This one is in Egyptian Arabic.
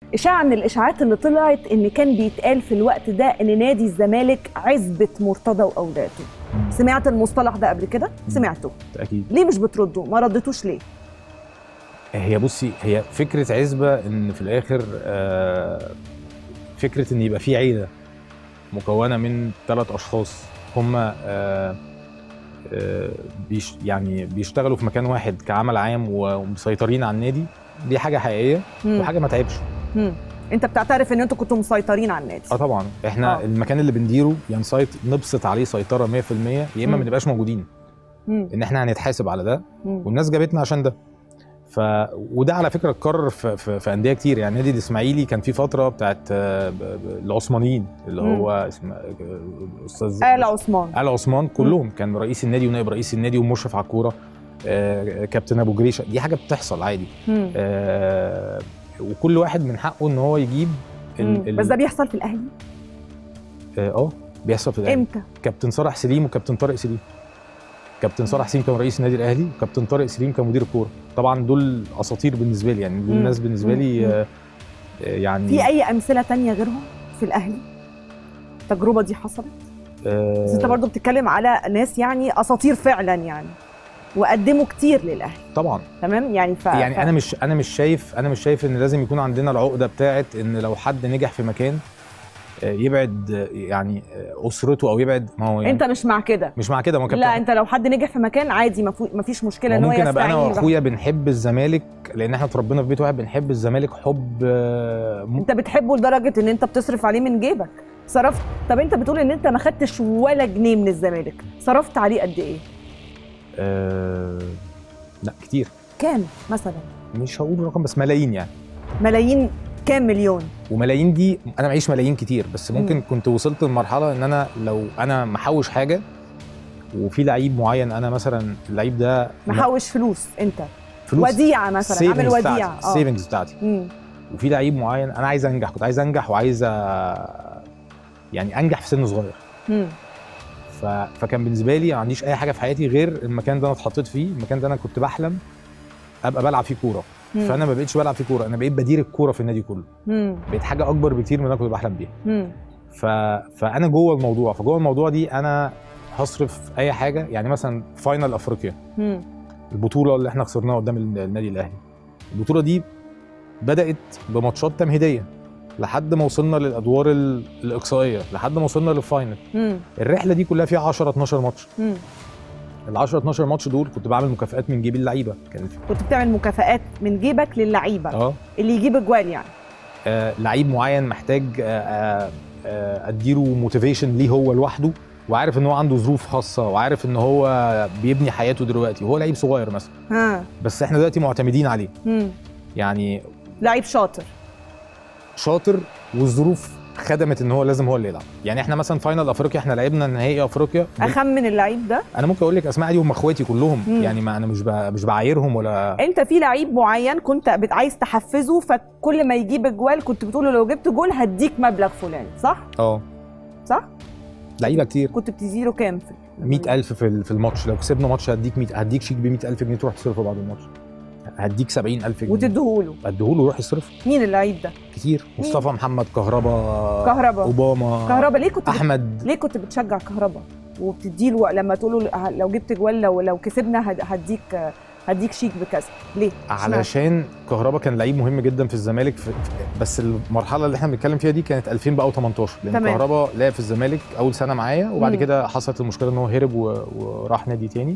اشاعه من الاشاعات اللي طلعت ان كان بيتقال في الوقت ده ان نادي الزمالك عزبه مرتضى واولاده سمعت المصطلح ده قبل كده سمعته اكيد ليه مش بتردوا ما ردتوش ليه هي بصي هي فكره عزبه ان في الاخر آه، فكره ان يبقى في عيله مكونه من ثلاث اشخاص هم آه، آه، بيش يعني بيشتغلوا في مكان واحد كعمل عام ومسيطرين على النادي دي حاجه حقيقيه مم. وحاجه ما تعبش مم. انت بتعترف ان انتوا كنتوا مسيطرين على النادي اه طبعا احنا آه. آه. المكان اللي بنديره يا نسيط نبسط عليه سيطره 100% يا اما مم. ما نبقاش موجودين مم. ان احنا هنتحاسب على ده مم. والناس جابتنا عشان ده ف وده على فكره اتكرر في, في, في انديه كتير يعني نادي الاسماعيلي كان في فتره بتاعت آه، ب- ب- العثمانيين اللي مم. هو اسمه آه، الاستاذ آل عثمان ال عثمان كلهم كان رئيس النادي ونائب رئيس النادي ومشرف على الكوره آه، كابتن ابو جريشه دي حاجه بتحصل عادي مم. آه، وكل واحد من حقه ان هو يجيب ال- مم. ال- بس ده بيحصل في الاهلي اه آه، بيحصل في الاهلي امتى كابتن صالح سليم وكابتن طارق سليم كابتن صالح سليم كان رئيس النادي الاهلي وكابتن طارق سليم كان مدير الكوره طبعا دول اساطير بالنسبه لي يعني دول مم. الناس بالنسبه لي مم. آه، آه، يعني في اي امثله تانية غيرهم في الاهلي التجربه دي حصلت آه، بس انت برضو بتتكلم على ناس يعني اساطير فعلا يعني وقدموا كتير للاهلي طبعا تمام يعني ف... يعني ف... انا مش انا مش شايف انا مش شايف ان لازم يكون عندنا العقده بتاعت ان لو حد نجح في مكان آه، يبعد آه، يعني آه، اسرته او يبعد ما هو يعني انت مش مع كده مش مع كده ما هو كابتن لا انت لو حد نجح في مكان عادي ما فو- ما فيش مشكله ما ان هو ممكن ابقى انا يستعين واخويا بنحب الزمالك لان احنا اتربينا في بيت واحد بنحب الزمالك حب آه، م- انت بتحبه لدرجه ان انت بتصرف عليه من جيبك صرفت طب انت بتقول ان انت ما خدتش ولا جنيه من الزمالك صرفت عليه قد ايه آه، لا كتير كام مثلا مش هقول رقم بس ملايين يعني ملايين كام مليون وملايين دي انا معيش ملايين كتير بس ممكن مم. كنت وصلت لمرحله ان انا لو انا محوش حاجه وفي لعيب معين انا مثلا اللعيب ده محوش فلوس انت فلوس وديعه مثلا عامل وديعه اه السيفنجز بتاعتي مم. وفي لعيب معين انا عايز انجح كنت عايز انجح وعايز أ- يعني انجح في سن صغير مم. ف... فكان بالنسبه لي ما عنديش اي حاجه في حياتي غير المكان ده انا اتحطيت فيه المكان ده انا كنت بحلم ابقى بلعب فيه كوره مم. فانا ما بقتش بلعب فيه كوره انا بقيت بدير الكوره في النادي كله مم. بقيت حاجه اكبر بكتير من اللي انا كنت بحلم بيها مم. ف... فانا جوه الموضوع فجوه الموضوع دي انا هصرف اي حاجه يعني مثلا فاينل افريقيا مم. البطوله اللي احنا خسرناها قدام النادي الاهلي البطوله دي بدات بماتشات تمهيديه لحد ما وصلنا للادوار ال- الاقصائيه لحد ما وصلنا للفاينل مم. الرحله دي كلها فيها 10 12 ماتش مم. ال 10 12 ماتش دول كنت بعمل مكافآت من جيب اللعيبه كان في كنت بتعمل مكافآت من جيبك للعيبه اه اللي يجيب اجوال يعني آه، لعيب معين محتاج آه، آه، آه، اديله موتيفيشن ليه هو لوحده وعارف ان هو عنده ظروف خاصه وعارف ان هو بيبني حياته دلوقتي وهو لعيب صغير مثلا ها بس احنا دلوقتي معتمدين عليه مم. يعني لعيب شاطر شاطر والظروف خدمت ان هو لازم هو اللي يلعب يعني احنا مثلا فاينل افريقيا احنا لعبنا نهائي افريقيا بال- اخمن اللعيب ده انا ممكن اقول لك اسماء دي هم اخواتي كلهم مم. يعني ما انا مش ب- مش بعايرهم ولا انت في لعيب معين كنت بت- عايز تحفزه فكل ما يجيب اجوال كنت بتقول له لو جبت جول هديك مبلغ فلاني صح اه صح لعيبه كتير كنت بتديله كام في 100000 في ال- في الماتش لو كسبنا ماتش هديك 100 هديك شيك ب 100000 جنيه تروح تصرفه بعد الماتش هديك 70000 جنيه وتديهوله اديهوله يروح يصرف مين اللعيب ده كتير مصطفى محمد كهربا كهربا. اوباما كهربا ليه كنت بت... احمد ليه كنت بتشجع كهربا وبتديله لما تقول له لو جبت جوال لو لو كسبنا هد- هديك هديك شيك بكذا ليه علشان كهربا كان لعيب مهم جدا في الزمالك في في- بس المرحله اللي احنا بنتكلم فيها دي كانت 2000 بقى و18 لان تمام. كهربا لعب في الزمالك اول سنه معايا وبعد مم. كده حصلت المشكله ان هو هرب و- وراح نادي تاني